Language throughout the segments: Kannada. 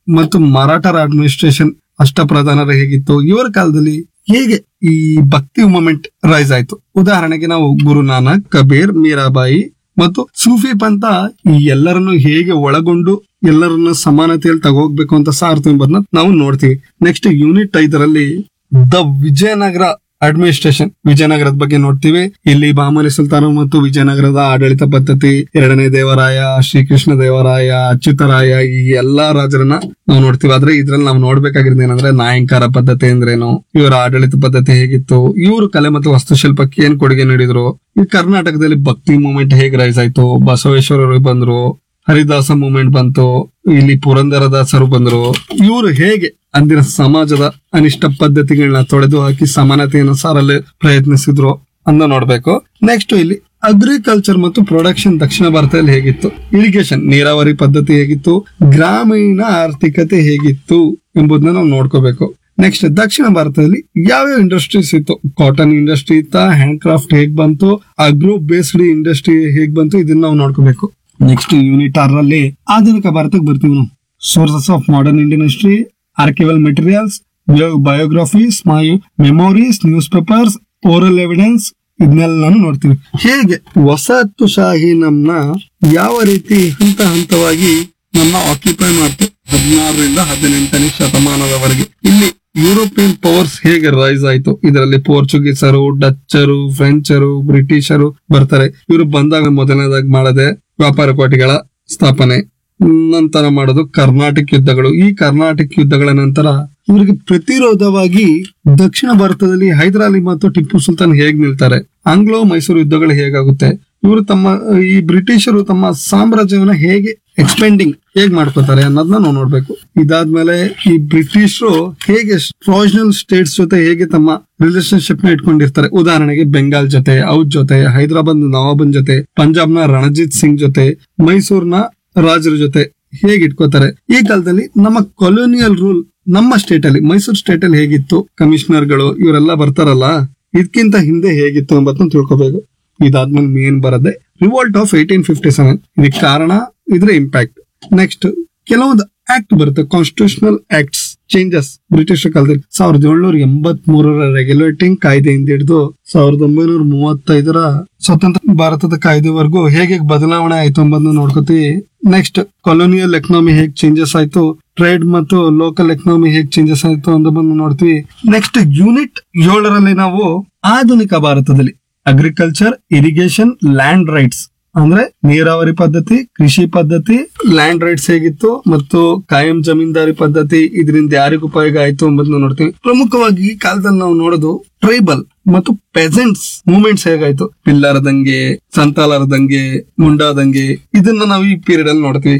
ಮತ್ತು ಮರಾಠರ ಅಡ್ಮಿನಿಸ್ಟ್ರೇಷನ್ ಅಷ್ಟಪ್ರಧಾನರು ಹೇಗಿತ್ತು ಇವರ ಕಾಲದಲ್ಲಿ ಹೇಗೆ ಈ ಭಕ್ತಿ ಮೂಮೆಂಟ್ ರೈಸ್ ಆಯ್ತು ಉದಾಹರಣೆಗೆ ನಾವು ಗುರು ನಾನಕ್ ಕಬೀರ್ ಮೀರಾಬಾಯಿ ಮತ್ತು ಸೂಫಿ ಪಂಥ ಈ ಎಲ್ಲರನ್ನು ಹೇಗೆ ಒಳಗೊಂಡು ಎಲ್ಲರನ್ನು ಸಮಾನತೆಯಲ್ಲಿ ತಗೋಗ್ಬೇಕು ಅಂತ ಸಾರ್ತು ಎಂಬುದನ್ನ ನಾವು ನೋಡ್ತೀವಿ ನೆಕ್ಸ್ಟ್ ಯೂನಿಟ್ ಐದರಲ್ಲಿ ದ ವಿಜಯನಗರ ಅಡ್ಮಿನಿಸ್ಟ್ರೇಷನ್ ವಿಜಯನಗರದ ಬಗ್ಗೆ ನೋಡ್ತೀವಿ ಇಲ್ಲಿ ಬಾಮನಿ ಸುಲ್ತಾನ ಮತ್ತು ವಿಜಯನಗರದ ಆಡಳಿತ ಪದ್ಧತಿ ಎರಡನೇ ದೇವರಾಯ ಶ್ರೀಕೃಷ್ಣ ದೇವರಾಯ ಅಚ್ಯುತರಾಯ ಈ ಎಲ್ಲಾ ರಾಜರನ್ನ ನಾವು ನೋಡ್ತೀವಿ ಆದ್ರೆ ಇದ್ರಲ್ಲಿ ನಾವು ನೋಡ್ಬೇಕಾಗಿರೋದು ಏನಂದ್ರೆ ನಾಯಂಕಾರ ಪದ್ಧತಿ ಅಂದ್ರೇನು ಇವರ ಆಡಳಿತ ಪದ್ಧತಿ ಹೇಗಿತ್ತು ಇವರು ಕಲೆ ಮತ್ತು ವಾಸ್ತುಶಿಲ್ಪಕ್ಕೆ ಏನ್ ಕೊಡುಗೆ ನೀಡಿದ್ರು ಈ ಕರ್ನಾಟಕದಲ್ಲಿ ಭಕ್ತಿ ಮೂವ್ಮೆಂಟ್ ಹೇಗೆ ರೈಸ್ ಆಯ್ತು ಬಸವೇಶ್ವರರು ಬಂದ್ರು ಹರಿದಾಸ ಮೂವ್ಮೆಂಟ್ ಬಂತು ಇಲ್ಲಿ ಪುರಂದರದಾಸರು ಬಂದ್ರು ಇವರು ಹೇಗೆ ಅಂದಿನ ಸಮಾಜದ ಅನಿಷ್ಟ ಪದ್ಧತಿಗಳನ್ನ ತೊಡೆದು ಹಾಕಿ ಸಮಾನತೆಯನ್ನು ಸಾರಲು ಪ್ರಯತ್ನಿಸಿದ್ರು ಅಂತ ನೋಡ್ಬೇಕು ನೆಕ್ಸ್ಟ್ ಇಲ್ಲಿ ಅಗ್ರಿಕಲ್ಚರ್ ಮತ್ತು ಪ್ರೊಡಕ್ಷನ್ ದಕ್ಷಿಣ ಭಾರತದಲ್ಲಿ ಹೇಗಿತ್ತು ಇರಿಗೇಷನ್ ನೀರಾವರಿ ಪದ್ಧತಿ ಹೇಗಿತ್ತು ಗ್ರಾಮೀಣ ಆರ್ಥಿಕತೆ ಹೇಗಿತ್ತು ಎಂಬುದನ್ನ ನಾವು ನೋಡ್ಕೋಬೇಕು ನೆಕ್ಸ್ಟ್ ದಕ್ಷಿಣ ಭಾರತದಲ್ಲಿ ಯಾವ್ಯಾವ ಇಂಡಸ್ಟ್ರೀಸ್ ಇತ್ತು ಕಾಟನ್ ಇಂಡಸ್ಟ್ರಿ ಇತ್ತ ಹ್ಯಾಂಡ್ ಕ್ರಾಫ್ಟ್ ಹೇಗ್ ಬಂತು ಅಗ್ರೋ ಬೇಸ್ಡ್ ಇಂಡಸ್ಟ್ರಿ ಹೇಗ್ ಬಂತು ಇದನ್ನ ನಾವು ನೋಡ್ಕೋಬೇಕು ನೆಕ್ಸ್ಟ್ ಯೂನಿಟ್ ಆರಲ್ಲಿ ಆಧುನಿಕ ಭಾರತಕ್ಕೆ ಬರ್ತೀವಿ ನಾವು sources of modern Indian history archival materials biographies my memories newspapers oral evidence ಇದನ್ನೆಲ್ಲಾನು ನೋಡ್ತೀವಿ ಹೇಗೆ ವಸಾಹತುಶಾಹಿ ನಮ್ನ ಯಾವ ರೀತಿ ಹಂತ ಹಂತವಾಗಿ ನಮ್ಮ ಆಕ್ಯುಪೈ ಮಾಡ್ತು ಹದಿನಾರರಿಂದ ಹದಿನೆಂಟನೇ ಶತಮಾನದವರೆಗೆ ಇಲ್ಲಿ ಯುರೋಪಿಯನ್ ಪವರ್ಸ್ ಹೇಗೆ ರೈಸ್ ಆಯ್ತು ಇದರಲ್ಲಿ ಪೋರ್ಚುಗೀಸರು ಡಚ್ಚರು ಫ್ರೆಂಚರು ಬ್ರಿಟಿಷರು ಬರ್ತಾರೆ ಇವರು ಬಂದಾಗ ಮೊದಲನೇದಾಗಿ ಮಾಡದೆ ವ್ಯಾಪಾರ ಕೋಟೆಗಳ ಸ್ಥಾಪನೆ ನಂತರ ಮಾಡೋದು ಕರ್ನಾಟಕ ಯುದ್ಧಗಳು ಈ ಕರ್ನಾಟಕ ಯುದ್ಧಗಳ ನಂತರ ಇವರಿಗೆ ಪ್ರತಿರೋಧವಾಗಿ ದಕ್ಷಿಣ ಭಾರತದಲ್ಲಿ ಹೈದರಾಲಿ ಮತ್ತು ಟಿಪ್ಪು ಸುಲ್ತಾನ್ ಹೇಗ್ ನಿಲ್ತಾರೆ ಆಂಗ್ಲೋ ಮೈಸೂರು ಯುದ್ಧಗಳು ಹೇಗಾಗುತ್ತೆ ಇವರು ತಮ್ಮ ಈ ಬ್ರಿಟಿಷರು ತಮ್ಮ ಸಾಮ್ರಾಜ್ಯವನ್ನ ಹೇಗೆ ಎಕ್ಸ್ಪೆಂಡಿಂಗ್ ಹೇಗ್ ಮಾಡ್ಕೋತಾರೆ ಅನ್ನೋದನ್ನ ನಾವು ನೋಡ್ಬೇಕು ಇದಾದ್ಮೇಲೆ ಈ ಬ್ರಿಟಿಷರು ಹೇಗೆ ಪ್ರೊವಿಷನಲ್ ಸ್ಟೇಟ್ಸ್ ಜೊತೆ ಹೇಗೆ ತಮ್ಮ ರಿಲೇಶನ್ಶಿಪ್ ನ ಇಟ್ಕೊಂಡಿರ್ತಾರೆ ಉದಾಹರಣೆಗೆ ಬೆಂಗಾಲ್ ಜೊತೆ ಔದ್ ಜೊತೆ ಹೈದರಾಬಾದ್ ನವಾಬನ್ ಜೊತೆ ಪಂಜಾಬ್ನ ರಣಜಿತ್ ಸಿಂಗ್ ಜೊತೆ ಮೈಸೂರ್ನ ರಾಜರ ಜೊತೆ ಹೇಗೆ ಇಟ್ಕೋತಾರೆ ಈ ಕಾಲದಲ್ಲಿ ನಮ್ಮ ಕೊಲೋನಿಯಲ್ ರೂಲ್ ನಮ್ಮ ಸ್ಟೇಟ್ ಅಲ್ಲಿ ಮೈಸೂರು ಸ್ಟೇಟ್ ಅಲ್ಲಿ ಹೇಗಿತ್ತು ಕಮಿಷನರ್ಗಳು ಇವರೆಲ್ಲ ಬರ್ತಾರಲ್ಲ ಇದಕ್ಕಿಂತ ಹಿಂದೆ ಹೇಗಿತ್ತು ಎಂಬತ್ತನ್ನ ತಿಳ್ಕೊಬೇಕು ಇದಾದ್ಮೇಲೆ ಮೇನ್ ಬರದೆ revolt of eighteen fifty seven ಇದಕ್ಕೆ ಕಾರಣ ಇದ್ರ ಇಂಪ್ಯಾಕ್ಟ್ ನೆಕ್ಸ್ಟ್ ಕೆಲವೊಂದು ಆಕ್ಟ್ ಬರುತ್ತೆ ಕಾನ್ಸ್ಟಿಟ್ಯೂಷನಲ್ ಆಕ್ಟ್ಸ್ ಚೇಂಜಸ್ ಬ್ರಿಟಿಷ್ ಕಾಲದಲ್ಲಿ ಸಾವಿರದ ಏಳ್ನೂರ ಎಂಬತ್ ಮೂರರ ರೆಗ್ಯುಲೇಟಿಂಗ್ ಕಾಯ್ದೆಯಿಂದ ಹಿಡಿದು ಸಾವಿರದ ಒಂಬೈನೂರ ಮೂವತ್ತೈದರ ಸ್ವತಂತ್ರ ಭಾರತದ ಕಾಯ್ದೆವರೆಗೂ ಹೇಗೆ ಬದಲಾವಣೆ ಆಯ್ತು ಎಂಬುದನ್ನ ನೋಡ್ಕೋತೀವಿ ನೆಕ್ಸ್ಟ್ ಕೊಲೋನಿಯಲ್ ಎಕನಾಮಿ ಹೇಗ್ ಚೇಂಜಸ್ ಆಯ್ತು ಟ್ರೇಡ್ ಮತ್ತು ಲೋಕಲ್ ಎಕನಾಮಿ ಹೇಗ್ ಚೇಂಜಸ್ ಆಯ್ತು ಅನ್ನೋದನ್ನ ನೋಡ್ತೀವಿ ನೆಕ್ಸ್ಟ್ ಯೂನಿಟ್ ಏಳರಲ್ಲಿ ನಾವು ಆಧುನಿಕ ಭಾರತದಲ್ಲಿ ಅಗ್ರಿಕಲ್ಚರ್ ಇರಿಗೇಷನ್ ಲ್ಯಾಂಡ್ ರೈಟ್ಸ್ ಅಂದ್ರೆ ನೀರಾವರಿ ಪದ್ಧತಿ ಕೃಷಿ ಪದ್ಧತಿ ಲ್ಯಾಂಡ್ ರೈಟ್ಸ್ ಹೇಗಿತ್ತು ಮತ್ತು ಕಾಯಂ ಜಮೀನ್ದಾರಿ ಪದ್ಧತಿ ಇದರಿಂದ ಯಾರಿಗ ಉಪಯೋಗ ಆಯ್ತು ಎಂಬುದನ್ನ ನೋಡ್ತೀವಿ ಪ್ರಮುಖವಾಗಿ ಈ ಕಾಲದಲ್ಲಿ ನಾವು ನೋಡೋದು ಟ್ರೈಬಲ್ ಮತ್ತು ಪೆಸೆಂಟ್ಸ್ ಮೂವ್ಮೆಂಟ್ಸ್ ಹೇಗಾಯ್ತು ಪಿಲ್ಲರ ದಂಗೆ ಸಂತಾಲರ ದಂಗೆ ಮುಂಡಾ ದಂಗೆ ಇದನ್ನ ನಾವು ಈ ಪೀರಿಯಡ್ ಅಲ್ಲಿ ನೋಡ್ತೀವಿ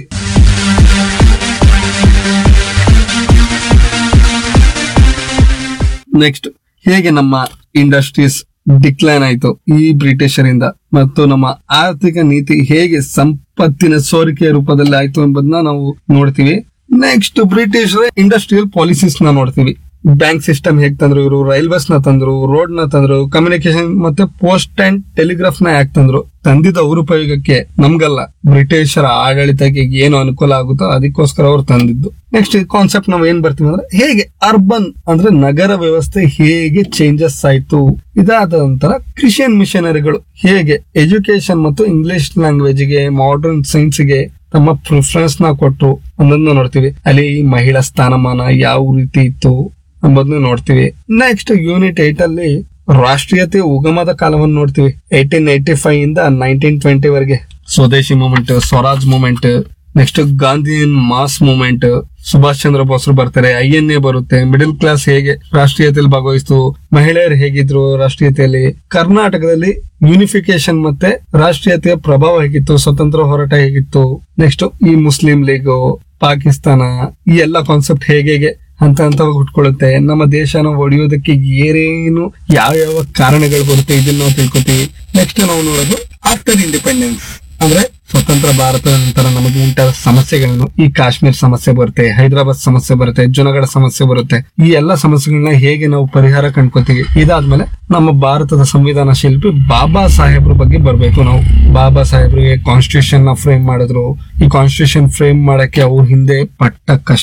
ನೆಕ್ಸ್ಟ್ ಹೇಗೆ ನಮ್ಮ ಇಂಡಸ್ಟ್ರೀಸ್ ಡಿಕ್ಲೈನ್ ಆಯ್ತು ಈ ಬ್ರಿಟಿಷರಿಂದ ಮತ್ತು ನಮ್ಮ ಆರ್ಥಿಕ ನೀತಿ ಹೇಗೆ ಸಂಪತ್ತಿನ ಸೋರಿಕೆಯ ರೂಪದಲ್ಲಿ ಆಯ್ತು ಎಂಬುದನ್ನ ನಾವು ನೋಡ್ತೀವಿ ನೆಕ್ಸ್ಟ್ ಬ್ರಿಟಿಷರ ಇಂಡಸ್ಟ್ರಿಯಲ್ ಪಾಲಿಸೀಸ್ ನ ನೋಡ್ತೀವಿ ಬ್ಯಾಂಕ್ ಸಿಸ್ಟಮ್ ಹೇಗ್ ತಂದ್ರು ಇವರು ರೈಲ್ವೇಸ್ ನ ತಂದ್ರು ರೋಡ್ ನ ತಂದ್ರು ಕಮ್ಯುನಿಕೇಶನ್ ಮತ್ತೆ ಪೋಸ್ಟ್ ಅಂಡ್ ಟೆಲಿಗ್ರಾಫ್ ನ ಯಾಕೆ ತಂದ್ರು ತಂದಿದ್ದ ಅವ್ರ ಉಪಯೋಗಕ್ಕೆ ನಮ್ಗಲ್ಲ ಬ್ರಿಟಿಷರ ಆಡಳಿತಕ್ಕೆ ಏನು ಅನುಕೂಲ ಆಗುತ್ತೋ ಅದಕ್ಕೋಸ್ಕರ ಅವ್ರು ತಂದಿದ್ದು ನೆಕ್ಸ್ಟ್ ಕಾನ್ಸೆಪ್ಟ್ ನಾವ್ ಏನ್ ಬರ್ತೀವಿ ಅಂದ್ರೆ ಹೇಗೆ ಅರ್ಬನ್ ಅಂದ್ರೆ ನಗರ ವ್ಯವಸ್ಥೆ ಹೇಗೆ ಚೇಂಜಸ್ ಆಯ್ತು ಇದಾದ ನಂತರ ಕ್ರಿಶ್ಚಿಯನ್ ಮಿಷನರಿಗಳು ಹೇಗೆ ಎಜುಕೇಶನ್ ಮತ್ತು ಇಂಗ್ಲಿಷ್ ಲ್ಯಾಂಗ್ವೇಜ್ ಗೆ ಮಾಡರ್ನ್ ಸೈನ್ಸ್ ಗೆ ತಮ್ಮ ಪ್ರಿಫರೆನ್ಸ್ ನ ಕೊಟ್ರು ಅನ್ನೋದನ್ನ ನೋಡ್ತೀವಿ ಅಲ್ಲಿ ಮಹಿಳಾ ಸ್ಥಾನಮಾನ ಯಾವ ರೀತಿ ಇತ್ತು ಎಂಬುದನ್ನ ನೋಡ್ತೀವಿ ನೆಕ್ಸ್ಟ್ ಯೂನಿಟ್ ಏಟ್ ಅಲ್ಲಿ ರಾಷ್ಟ್ರೀಯತೆ ಉಗಮದ ಕಾಲವನ್ನು ನೋಡ್ತೀವಿ ಏಟೀನ್ ಏಟಿ ಫೈವ್ ಇಂದ ನೈನ್ಟೀನ್ ಟ್ವೆಂಟಿ ವರೆಗೆ swadeshi movement swaraj movement next Gandhian mass movement Subhash Chandra ಬೋಸ್ರು ಬರ್ತಾರೆ ಐ ಎನ್ ಎ ಬರುತ್ತೆ ಮಿಡಿಲ್ ಕ್ಲಾಸ್ ಹೇಗೆ ರಾಷ್ಟ್ರೀಯತೆಯಲ್ಲಿ ಭಾಗವಹಿಸ್ತು ಮಹಿಳೆಯರು ಹೇಗಿದ್ರು ರಾಷ್ಟ್ರೀಯತೆಯಲ್ಲಿ ಕರ್ನಾಟಕದಲ್ಲಿ ಯೂನಿಫಿಕೇಶನ್ ಮತ್ತೆ ರಾಷ್ಟ್ರೀಯತೆಯ ಪ್ರಭಾವ ಹೇಗಿತ್ತು ಸ್ವತಂತ್ರ ಹೋರಾಟ ಹೇಗಿತ್ತು ನೆಕ್ಸ್ಟ್ ಈ ಮುಸ್ಲಿಂ ಲೀಗ್ ಪಾಕಿಸ್ತಾನ ಈ ಎಲ್ಲ ಕಾನ್ಸೆಪ್ಟ್ ಹೇಗೆ ಹೇಗೆ ಹಂತ ಹಂತವಾಗಿ ಹುಟ್ಕೊಳ್ಳುತ್ತೆ ನಮ್ಮ ದೇಶನ ಒಡೆಯೋದಕ್ಕೆ ಏನೇನು ಯಾವ ಯಾವ ಕಾರಣಗಳು ಬರುತ್ತೆ ಇದನ್ನ ನಾವು ತಿಳ್ಕೊತೀವಿ ನೆಕ್ಸ್ಟ್ ನಾವು ನೋಡೋದು ಆಫ್ಟರ್ ಇಂಡಿಪೆಂಡೆನ್ಸ್ ಅಂದ್ರೆ ಸ್ವತಂತ್ರ ಭಾರತದ ನಂತರ ನಮಗೆ ಉಂಟಾದ ಸಮಸ್ಯೆಗಳನ್ನು ಈ ಕಾಶ್ಮೀರ್ ಸಮಸ್ಯೆ ಬರುತ್ತೆ ಹೈದರಾಬಾದ್ ಸಮಸ್ಯೆ ಬರುತ್ತೆ ಜುನಾಗಢ ಸಮಸ್ಯೆ ಬರುತ್ತೆ ಈ ಎಲ್ಲ ಸಮಸ್ಯೆಗಳನ್ನ ಹೇಗೆ ನಾವು ಪರಿಹಾರ ಕಂಡ್ಕೋತೀವಿ ಇದಾದ್ಮೇಲೆ ನಮ್ಮ ಭಾರತದ ಸಂವಿಧಾನ ಶಿಲ್ಪಿ ಬಾಬಾ ಸಾಹೇಬ್ರ ಬಗ್ಗೆ ಬರ್ಬೇಕು ನಾವು ಬಾಬಾ ಸಾಹೇಬ್ರಿಗೆ ಕಾನ್ಸ್ಟಿಟ್ಯೂಷನ್ ನ ಫ್ರೇಮ್ ಮಾಡಿದ್ರು ಈ ಕಾನ್ಸ್ಟಿಟ್ಯೂಷನ್ ಫ್ರೇಮ್ ಮಾಡಕ್ಕೆ ಅವ್ರ ಹಿಂದೆ ಪಟ್ಟ ಕಷ್ಟ